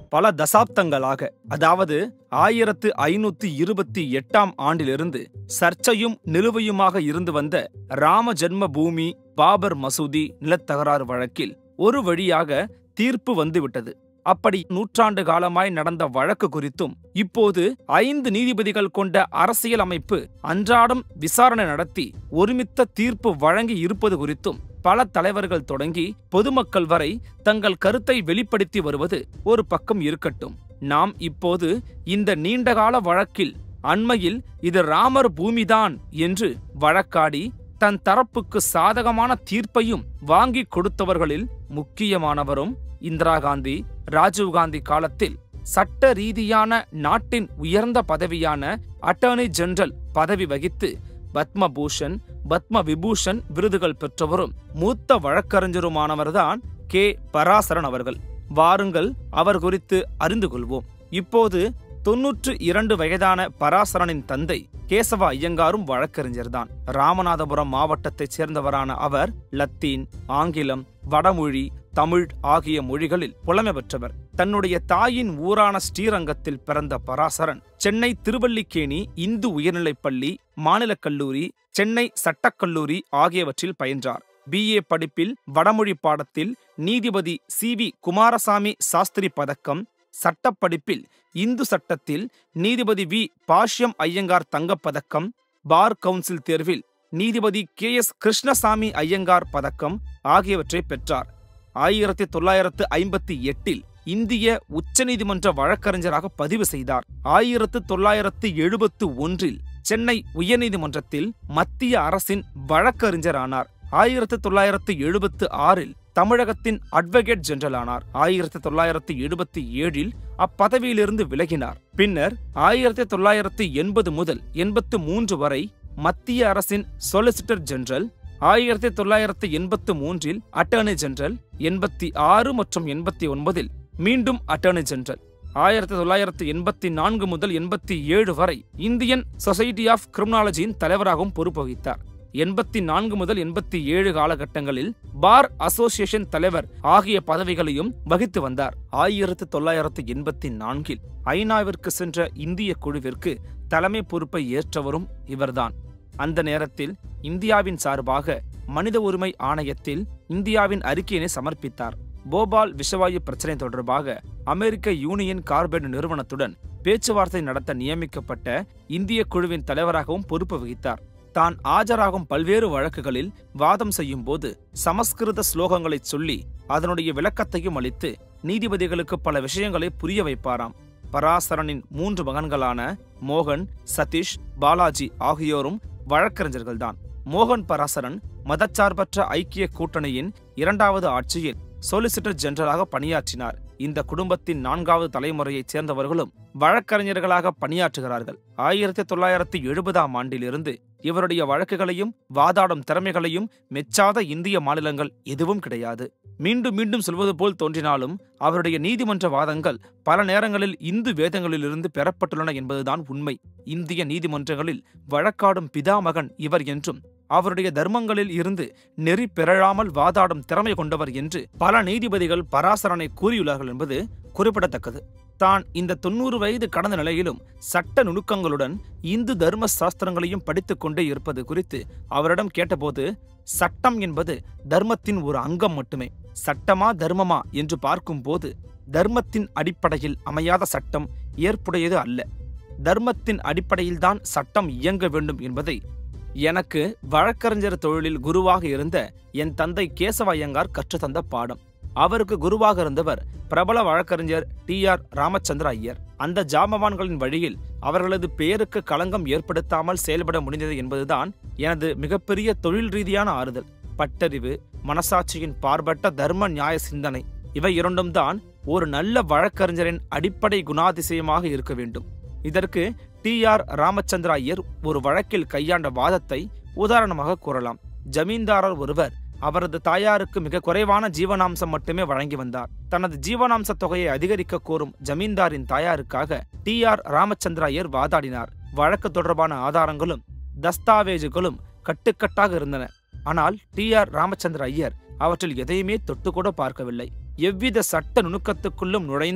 பல தசாப்தங்களாக அதாவது ஆயிரத்து ஐநூத்தி இருபத்தி எட்டாம் ஆண்டிலிருந்து சர்ச்சையும் நிலுவையுமாக இருந்து வந்த ராம ஜென்ம பூமி பாபர் மசூதி நிலத்தகராறு வழக்கில் ஒரு வழியாக தீர்ப்பு வந்துவிட்டது அப்படி நூற்றாண்டு காலமாய் நடந்த வழக்கு குறித்தும் இப்போது ஐந்து நீதிபதிகள் கொண்ட அரசியல் அமைப்பு அன்றாடம் விசாரணை நடத்தி ஒருமித்த தீர்ப்பு வழங்கி இருப்பது குறித்தும் பல தலைவர்கள் தொடங்கி பொதுமக்கள் வரை தங்கள் கருத்தை வெளிப்படுத்தி வருவது ஒரு பக்கம் இருக்கட்டும் நாம் இப்போது இந்த நீண்டகால வழக்கில் அண்மையில் இது ராமர் பூமிதான் என்று வழக்காடி தன் தரப்புக்கு சாதகமான தீர்ப்பையும் வாங்கி கொடுத்தவர்களில் முக்கியமானவரும் இந்திரா காந்தி ராஜீவ்காந்தி காலத்தில் சட்ட ரீதியான நாட்டின் உயர்ந்த பதவியான அட்டர்னி ஜெனரல் பதவி வகித்து பத்மபூஷன் பத்ம விபூஷன் விருதுகள் பெற்றவரும் மூத்த வழக்கறிஞருமானவர்தான் கே பராசரன் அவர்கள் வாருங்கள் அவர் குறித்து அறிந்து கொள்வோம் இப்போது தொன்னூற்று இரண்டு வயதான பராசரனின் தந்தை கேசவ ஐயங்காரும் வழக்கறிஞர்தான் ராமநாதபுரம் மாவட்டத்தைச் சேர்ந்தவரான அவர் லத்தீன் ஆங்கிலம் வடமொழி தமிழ் ஆகிய மொழிகளில் புலமை பெற்றவர் தன்னுடைய தாயின் ஊரான ஸ்ரீரங்கத்தில் பிறந்த பராசரன் சென்னை திருவல்லிக்கேணி இந்து உயர்நிலைப்பள்ளி மாநிலக் கல்லூரி சென்னை சட்டக்கல்லூரி ஆகியவற்றில் பயின்றார் பிஏ படிப்பில் வடமொழி பாடத்தில் நீதிபதி சி வி குமாரசாமி சாஸ்திரி பதக்கம் சட்டப்படிப்பில் இந்து சட்டத்தில் நீதிபதி வி பாஷ்யம் ஐயங்கார் தங்கப்பதக்கம் பார் கவுன்சில் தேர்வில் நீதிபதி கே எஸ் கிருஷ்ணசாமி ஐயங்கார் பதக்கம் ஆகியவற்றை பெற்றார் ஆயிரத்தி தொள்ளாயிரத்து ஐம்பத்தி எட்டில் இந்திய உச்சநீதிமன்ற வழக்கறிஞராக பதிவு செய்தார் ஆயிரத்து தொள்ளாயிரத்து எழுபத்து ஒன்றில் சென்னை உயர்நீதிமன்றத்தில் மத்திய அரசின் வழக்கறிஞரானார் ஆயிரத்து தொள்ளாயிரத்து எழுபத்து ஆறில் தமிழகத்தின் அட்வொகேட் ஜெனரல் ஆனார் ஆயிரத்தி தொள்ளாயிரத்தி எழுபத்தி ஏழில் அப்பதவியிலிருந்து விலகினார் பின்னர் ஆயிரத்தி தொள்ளாயிரத்தி எண்பது முதல் எண்பத்து மூன்று வரை மத்திய அரசின் சொலிசிட்டர் ஜெனரல் ஆயிரத்தி தொள்ளாயிரத்தி எண்பத்து மூன்றில் அட்டர்னி ஜெனரல் எண்பத்தி ஆறு மற்றும் எண்பத்தி ஒன்பதில் மீண்டும் அட்டர்னி ஜெனரல் ஆயிரத்தி தொள்ளாயிரத்தி எண்பத்தி நான்கு முதல் எண்பத்தி ஏழு வரை இந்தியன் சொசைட்டி ஆஃப் கிரிமினாலஜியின் தலைவராகவும் பொறுப்பு வகித்தார் எண்பத்தி நான்கு முதல் எண்பத்தி ஏழு காலகட்டங்களில் பார் அசோசியேஷன் தலைவர் ஆகிய பதவிகளையும் வகித்து வந்தார் ஆயிரத்து தொள்ளாயிரத்து எண்பத்தி நான்கில் ஐநாவிற்கு சென்ற இந்திய குழுவிற்கு தலைமை பொறுப்பை ஏற்றவரும் இவர்தான் அந்த நேரத்தில் இந்தியாவின் சார்பாக மனித உரிமை ஆணையத்தில் இந்தியாவின் அறிக்கையினை சமர்ப்பித்தார் போபால் விஷவாயு பிரச்சினை தொடர்பாக அமெரிக்க யூனியன் கார்பைடு நிறுவனத்துடன் பேச்சுவார்த்தை நடத்த நியமிக்கப்பட்ட இந்திய குழுவின் தலைவராகவும் பொறுப்பு வகித்தார் தான் ஆஜராகும் பல்வேறு வழக்குகளில் வாதம் செய்யும் போது சமஸ்கிருத ஸ்லோகங்களைச் சொல்லி அதனுடைய விளக்கத்தையும் அளித்து நீதிபதிகளுக்கு பல விஷயங்களை புரிய வைப்பாராம் பராசரனின் மூன்று மகன்களான மோகன் சதீஷ் பாலாஜி ஆகியோரும் வழக்கறிஞர்கள்தான் மோகன் பராசரன் மதச்சார்பற்ற ஐக்கிய கூட்டணியின் இரண்டாவது ஆட்சியில் சொலிசிட்டர் ஜெனரலாக பணியாற்றினார் இந்த குடும்பத்தின் நான்காவது தலைமுறையைச் சேர்ந்தவர்களும் வழக்கறிஞர்களாக பணியாற்றுகிறார்கள் ஆயிரத்தி தொள்ளாயிரத்தி எழுபதாம் ஆண்டிலிருந்து இவருடைய வழக்குகளையும் வாதாடும் திறமைகளையும் மெச்சாத இந்திய மாநிலங்கள் எதுவும் கிடையாது மீண்டும் மீண்டும் சொல்வது போல் தோன்றினாலும் அவருடைய நீதிமன்ற வாதங்கள் பல நேரங்களில் இந்து வேதங்களிலிருந்து பெறப்பட்டுள்ளன என்பதுதான் உண்மை இந்திய நீதிமன்றங்களில் வழக்காடும் பிதாமகன் இவர் என்றும் அவருடைய தர்மங்களில் இருந்து நெறி பெறழாமல் வாதாடும் திறமை கொண்டவர் என்று பல நீதிபதிகள் பராசரனை கூறியுள்ளார்கள் என்பது குறிப்பிடத்தக்கது தான் இந்த தொண்ணூறு வயது கடந்த நிலையிலும் சட்ட நுணுக்கங்களுடன் இந்து தர்ம சாஸ்திரங்களையும் படித்துக் கொண்டே இருப்பது குறித்து அவரிடம் கேட்டபோது சட்டம் என்பது தர்மத்தின் ஒரு அங்கம் மட்டுமே சட்டமா தர்மமா என்று பார்க்கும்போது தர்மத்தின் அடிப்படையில் அமையாத சட்டம் ஏற்புடையது அல்ல தர்மத்தின் அடிப்படையில்தான் சட்டம் இயங்க வேண்டும் என்பதை எனக்கு வழக்கறிஞர் தொழிலில் குருவாக இருந்த என் தந்தை கேசவ ஐயங்கார் கற்றுத்தந்த பாடம் அவருக்கு குருவாக இருந்தவர் பிரபல வழக்கறிஞர் டி ஆர் ராமச்சந்திர ஐயர் அந்த ஜாமவான்களின் வழியில் அவர்களது பெயருக்கு களங்கம் ஏற்படுத்தாமல் செயல்பட முடிந்தது என்பதுதான் எனது மிகப்பெரிய தொழில் ரீதியான ஆறுதல் பட்டறிவு மனசாட்சியின் பார்பட்ட தர்ம நியாய சிந்தனை இவை இரண்டும் தான் ஒரு நல்ல வழக்கறிஞரின் அடிப்படை குணாதிசயமாக இருக்க வேண்டும் இதற்கு டி ஆர் ராமச்சந்திர ஐயர் ஒரு வழக்கில் கையாண்ட வாதத்தை உதாரணமாக கூறலாம் ஜமீன்தாரர் ஒருவர் அவரது தாயாருக்கு மிக குறைவான ஜீவனாம்சம் மட்டுமே வழங்கி வந்தார் தனது ஜீவனாம்ச தொகையை அதிகரிக்க கோரும் ஜமீன்தாரின் தாயாருக்காக டி ஆர் ராமச்சந்திர ஐயர் வாதாடினார் வழக்கு தொடர்பான ஆதாரங்களும் தஸ்தாவேஜுகளும் கட்டுக்கட்டாக இருந்தன ஆனால் டி ஆர் ராமச்சந்திர ஐயர் அவற்றில் எதையுமே தொட்டுக்கூட பார்க்கவில்லை எவ்வித சட்ட நுணுக்கத்துக்குள்ளும் நுழைந்து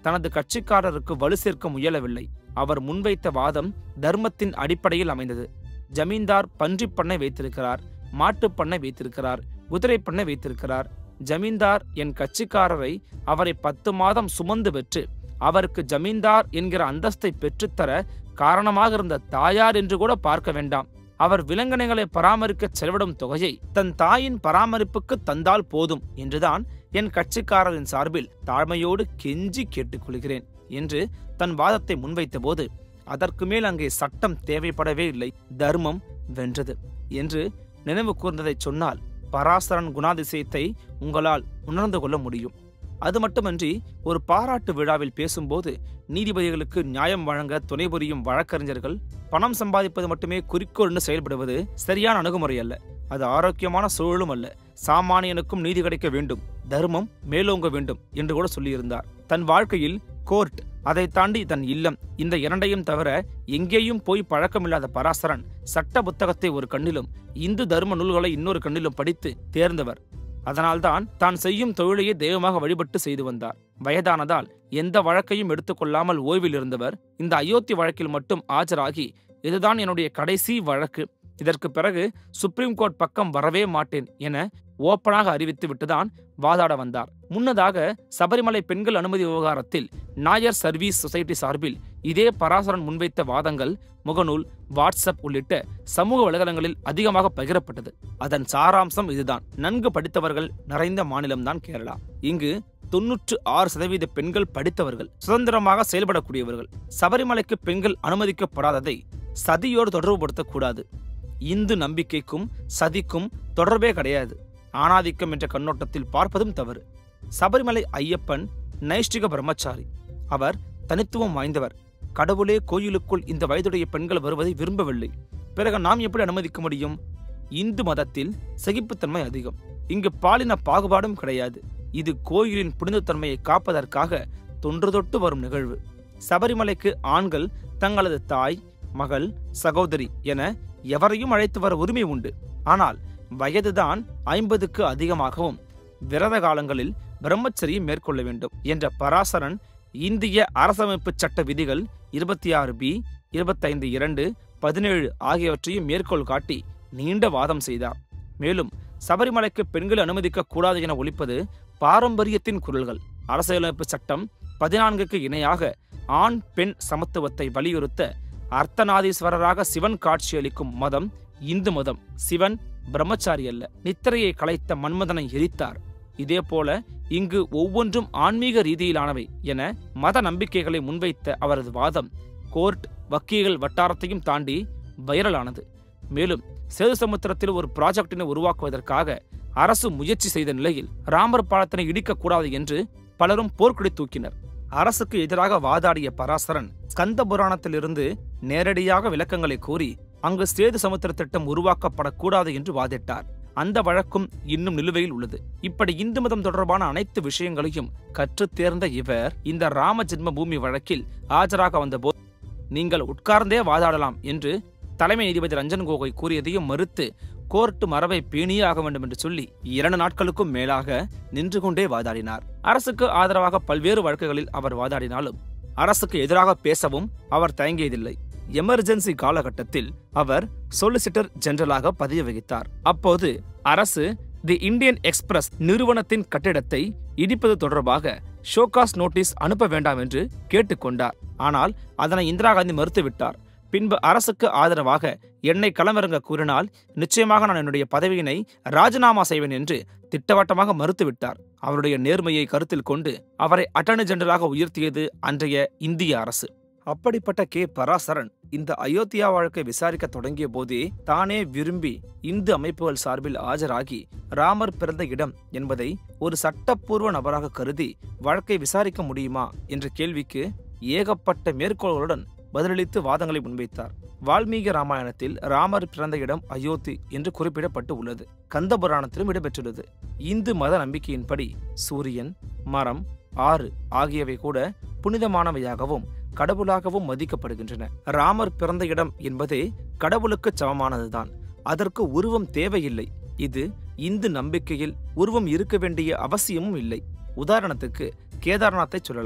தனது கட்சிக்காரருக்கு வலு சேர்க்க முயலவில்லை அவர் முன்வைத்த வாதம் தர்மத்தின் அடிப்படையில் அமைந்தது ஜமீன்தார் பன்றிப் பண்ணை வைத்திருக்கிறார் மாட்டுப் பண்ணை வைத்திருக்கிறார் குதிரை பண்ணை வைத்திருக்கிறார் ஜமீன்தார் என் கட்சிக்காரரை அவரை பத்து மாதம் சுமந்து பெற்று அவருக்கு ஜமீன்தார் என்கிற அந்தஸ்தை பெற்றுத்தர காரணமாக இருந்த தாயார் என்று கூட பார்க்க வேண்டாம் அவர் விலங்கினங்களை பராமரிக்க செலவிடும் தொகையை தன் தாயின் பராமரிப்புக்கு தந்தால் போதும் என்றுதான் என் கட்சிக்காரரின் சார்பில் தாழ்மையோடு கெஞ்சி கேட்டுக்கொள்கிறேன் என்று தன் வாதத்தை முன்வைத்தபோது அதற்கு மேல் அங்கே சட்டம் தேவைப்படவே இல்லை தர்மம் வென்றது என்று நினைவு கூர்ந்ததை சொன்னால் பராசரன் குணாதிசயத்தை உங்களால் உணர்ந்து கொள்ள முடியும் அது மட்டுமன்றி ஒரு பாராட்டு விழாவில் பேசும்போது நீதிபதிகளுக்கு நியாயம் வழங்க துணை புரியும் வழக்கறிஞர்கள் பணம் சம்பாதிப்பது மட்டுமே குறிக்கோள்னு செயல்படுவது சரியான அணுகுமுறை அல்ல அது ஆரோக்கியமான சூழலும் அல்ல சாமானியனுக்கும் நீதி கிடைக்க வேண்டும் தர்மம் மேலோங்க வேண்டும் என்று கூட சொல்லியிருந்தார் தன் வாழ்க்கையில் கோர்ட் அதை தாண்டி தன் இல்லம் இந்த இரண்டையும் தவிர எங்கேயும் போய் பழக்கமில்லாத பராசரன் சட்ட புத்தகத்தை ஒரு கண்ணிலும் இந்து தர்ம நூல்களை இன்னொரு கண்ணிலும் படித்து தேர்ந்தவர் அதனால்தான் தான் செய்யும் தொழிலையே தெய்வமாக வழிபட்டு செய்து வந்தார் வயதானதால் எந்த வழக்கையும் எடுத்துக்கொள்ளாமல் ஓய்வில் இருந்தவர் இந்த அயோத்தி வழக்கில் மட்டும் ஆஜராகி இதுதான் என்னுடைய கடைசி வழக்கு இதற்கு பிறகு சுப்ரீம் கோர்ட் பக்கம் வரவே மாட்டேன் என ஓப்பனாக அறிவித்து விட்டுதான் வாதாட வந்தார் முன்னதாக சபரிமலை பெண்கள் அனுமதி விவகாரத்தில் நாயர் சர்வீஸ் சொசைட்டி சார்பில் இதே பராசரன் முன்வைத்த வாதங்கள் முகநூல் வாட்ஸ்அப் உள்ளிட்ட சமூக வலைதளங்களில் அதிகமாக பகிரப்பட்டது அதன் சாராம்சம் இதுதான் நன்கு படித்தவர்கள் நிறைந்த மாநிலம்தான் கேரளா இங்கு தொன்னூற்று ஆறு சதவீத பெண்கள் படித்தவர்கள் சுதந்திரமாக செயல்படக்கூடியவர்கள் சபரிமலைக்கு பெண்கள் அனுமதிக்கப்படாததை சதியோடு தொடர்புபடுத்தக்கூடாது இந்து நம்பிக்கைக்கும் சதிக்கும் தொடர்பே கிடையாது ஆணாதிக்கம் என்ற கண்ணோட்டத்தில் பார்ப்பதும் தவறு சபரிமலை ஐயப்பன் நைஷ்டிக பிரம்மச்சாரி அவர் தனித்துவம் வாய்ந்தவர் கடவுளே கோயிலுக்குள் இந்த வயதுடைய பெண்கள் வருவதை விரும்பவில்லை பிறகு நாம் எப்படி அனுமதிக்க முடியும் இந்து மதத்தில் சகிப்புத்தன்மை அதிகம் இங்கு பாலின பாகுபாடும் கிடையாது இது கோயிலின் புனிதத்தன்மையை காப்பதற்காக தொன்று தொட்டு வரும் நிகழ்வு சபரிமலைக்கு ஆண்கள் தங்களது தாய் மகள் சகோதரி என எவரையும் அழைத்து வர உரிமை உண்டு ஆனால் வயதுதான் ஐம்பதுக்கு அதிகமாகவும் விரத காலங்களில் பிரம்மச்சரியம் மேற்கொள்ள வேண்டும் என்ற பராசரன் இந்திய அரசமைப்பு சட்ட விதிகள் இருபத்தி ஆறு பி இருபத்தைந்து இரண்டு பதினேழு ஆகியவற்றையும் மேற்கோள் காட்டி நீண்ட வாதம் செய்தார் மேலும் சபரிமலைக்கு பெண்கள் அனுமதிக்க கூடாது என ஒழிப்பது பாரம்பரியத்தின் குரல்கள் அரசியலமைப்பு சட்டம் பதினான்குக்கு இணையாக ஆண் பெண் சமத்துவத்தை வலியுறுத்த அர்த்தநாதீஸ்வரராக சிவன் காட்சியளிக்கும் மதம் இந்து மதம் சிவன் பிரம்மச்சாரி அல்ல நித்திரையை கலைத்த மன்மதனை எரித்தார் இதேபோல இங்கு ஒவ்வொன்றும் ஆன்மீக ரீதியிலானவை என மத நம்பிக்கைகளை முன்வைத்த அவரது வாதம் கோர்ட் வக்கீல்கள் வட்டாரத்தையும் தாண்டி வைரலானது மேலும் சேது சமுத்திரத்தில் ஒரு ப்ராஜெக்டினை உருவாக்குவதற்காக அரசு முயற்சி செய்த நிலையில் ராமர் பாலத்தினை இடிக்கக்கூடாது என்று பலரும் போர்க்குடி தூக்கினர் அரசுக்கு எதிராக வாதாடிய பராசரன் ஸ்கந்த புராணத்திலிருந்து நேரடியாக விளக்கங்களை கூறி அங்கு சேது சமுத்திர திட்டம் உருவாக்கப்படக்கூடாது என்று வாதிட்டார் அந்த வழக்கும் இன்னும் நிலுவையில் உள்ளது இப்படி இந்து மதம் தொடர்பான அனைத்து விஷயங்களையும் கற்றுத் தேர்ந்த இவர் இந்த ராம ஜென்ம பூமி வழக்கில் ஆஜராக வந்தபோது நீங்கள் உட்கார்ந்தே வாதாடலாம் என்று தலைமை நீதிபதி ரஞ்சன் கோகோய் கூறியதையும் மறுத்து கோர்ட் மரபை பேணியே ஆக வேண்டும் என்று சொல்லி இரண்டு நாட்களுக்கும் மேலாக நின்று கொண்டே வாதாடினார் அரசுக்கு ஆதரவாக பல்வேறு வழக்குகளில் அவர் வாதாடினாலும் அரசுக்கு எதிராக பேசவும் அவர் தயங்கியதில்லை எமர்ஜென்சி காலகட்டத்தில் அவர் சொலிசிட்டர் ஜெனரலாக பதவி வகித்தார் அப்போது அரசு தி இந்தியன் எக்ஸ்பிரஸ் நிறுவனத்தின் கட்டிடத்தை இடிப்பது தொடர்பாக ஷோகாஸ் நோட்டீஸ் அனுப்ப வேண்டாம் என்று கேட்டுக்கொண்டார் ஆனால் அதனை இந்திரா காந்தி மறுத்துவிட்டார் பின்பு அரசுக்கு ஆதரவாக என்னை களமிறங்க கூறினால் நிச்சயமாக நான் என்னுடைய பதவியினை ராஜினாமா செய்வேன் என்று திட்டவட்டமாக மறுத்துவிட்டார் அவருடைய நேர்மையை கருத்தில் கொண்டு அவரை அட்டர்னி ஜெனரலாக உயர்த்தியது அன்றைய இந்திய அரசு அப்படிப்பட்ட கே பராசரன் இந்த அயோத்தியா வழக்கை விசாரிக்க தொடங்கிய போதே தானே விரும்பி இந்து அமைப்புகள் சார்பில் ஆஜராகி ராமர் பிறந்த இடம் என்பதை ஒரு சட்டப்பூர்வ நபராக கருதி வழக்கை விசாரிக்க முடியுமா என்ற கேள்விக்கு ஏகப்பட்ட மேற்கோள்களுடன் பதிலளித்து வாதங்களை முன்வைத்தார் வால்மீகி ராமாயணத்தில் ராமர் பிறந்த இடம் அயோத்தி என்று குறிப்பிடப்பட்டு உள்ளது கந்த புராணத்திலும் இடம்பெற்றுள்ளது இந்து மத நம்பிக்கையின்படி சூரியன் மரம் ஆறு ஆகியவை கூட புனிதமானவையாகவும் கடவுளாகவும் மதிக்கப்படுகின்றன ராமர் பிறந்த இடம் என்பதே கடவுளுக்கு சமமானதுதான் அதற்கு உருவம் தேவையில்லை இது இந்து நம்பிக்கையில் உருவம் இருக்க வேண்டிய அவசியமும் இல்லை உதாரணத்துக்கு கேதார்நாத்தை சொல்லலாம்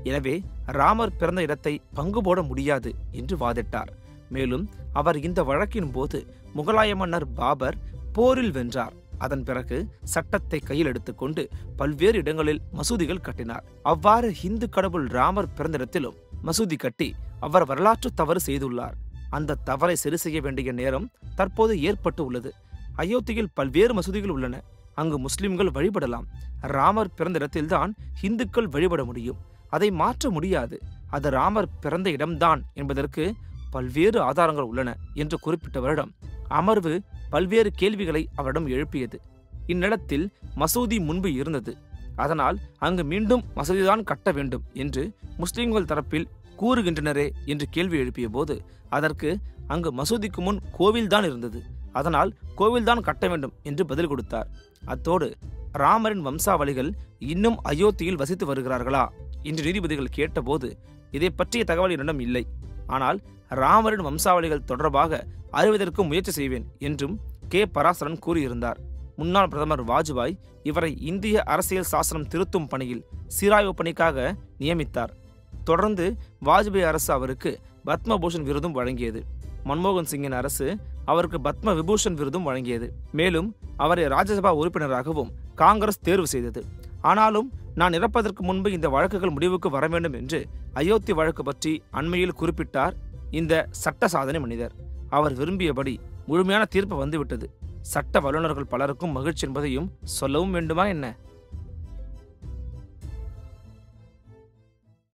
எனவே ராமர் பிறந்த இடத்தை பங்கு போட முடியாது என்று வாதிட்டார் மேலும் அவர் இந்த வழக்கின் போது முகலாய மன்னர் பாபர் போரில் வென்றார் அதன் பிறகு சட்டத்தை கையில் எடுத்துக்கொண்டு பல்வேறு இடங்களில் மசூதிகள் கட்டினார் அவ்வாறு இந்து கடவுள் ராமர் பிறந்த இடத்திலும் மசூதி கட்டி அவர் வரலாற்று தவறு செய்துள்ளார் அந்த தவறை சரி செய்ய வேண்டிய நேரம் தற்போது ஏற்பட்டு உள்ளது அயோத்தியில் பல்வேறு மசூதிகள் உள்ளன அங்கு முஸ்லிம்கள் வழிபடலாம் ராமர் பிறந்த இடத்தில்தான் இந்துக்கள் வழிபட முடியும் அதை மாற்ற முடியாது அது ராமர் பிறந்த இடம்தான் என்பதற்கு பல்வேறு ஆதாரங்கள் உள்ளன என்று குறிப்பிட்ட வருடம் அமர்வு பல்வேறு கேள்விகளை அவரிடம் எழுப்பியது இந்நிலத்தில் மசூதி முன்பு இருந்தது அதனால் அங்கு மீண்டும் மசூதிதான் கட்ட வேண்டும் என்று முஸ்லிம்கள் தரப்பில் கூறுகின்றனரே என்று கேள்வி எழுப்பிய போது அதற்கு அங்கு மசூதிக்கு முன் கோவில்தான் இருந்தது அதனால் கோவில்தான் கட்ட வேண்டும் என்று பதில் கொடுத்தார் அத்தோடு ராமரின் வம்சாவளிகள் இன்னும் அயோத்தியில் வசித்து வருகிறார்களா என்று நீதிபதிகள் கேட்டபோது இதை பற்றிய தகவல் என்னிடம் இல்லை ஆனால் ராமரின் வம்சாவளிகள் தொடர்பாக அறிவதற்கு முயற்சி செய்வேன் என்றும் கே பராசரன் கூறியிருந்தார் முன்னாள் பிரதமர் வாஜ்பாய் இவரை இந்திய அரசியல் சாசனம் திருத்தும் பணியில் சீராய்வு பணிக்காக நியமித்தார் தொடர்ந்து வாஜ்பாய் அரசு அவருக்கு பத்மபூஷன் விருதும் வழங்கியது மன்மோகன் சிங்கின் அரசு அவருக்கு பத்ம விபூஷன் விருதும் வழங்கியது மேலும் அவரை ராஜ்யசபா உறுப்பினராகவும் காங்கிரஸ் தேர்வு செய்தது ஆனாலும் நான் இறப்பதற்கு முன்பு இந்த வழக்குகள் முடிவுக்கு வர வேண்டும் என்று அயோத்தி வழக்கு பற்றி அண்மையில் குறிப்பிட்டார் இந்த சட்ட சாதனை மனிதர் அவர் விரும்பியபடி முழுமையான தீர்ப்பு வந்துவிட்டது சட்ட வல்லுநர்கள் பலருக்கும் மகிழ்ச்சி என்பதையும் சொல்லவும் வேண்டுமா என்ன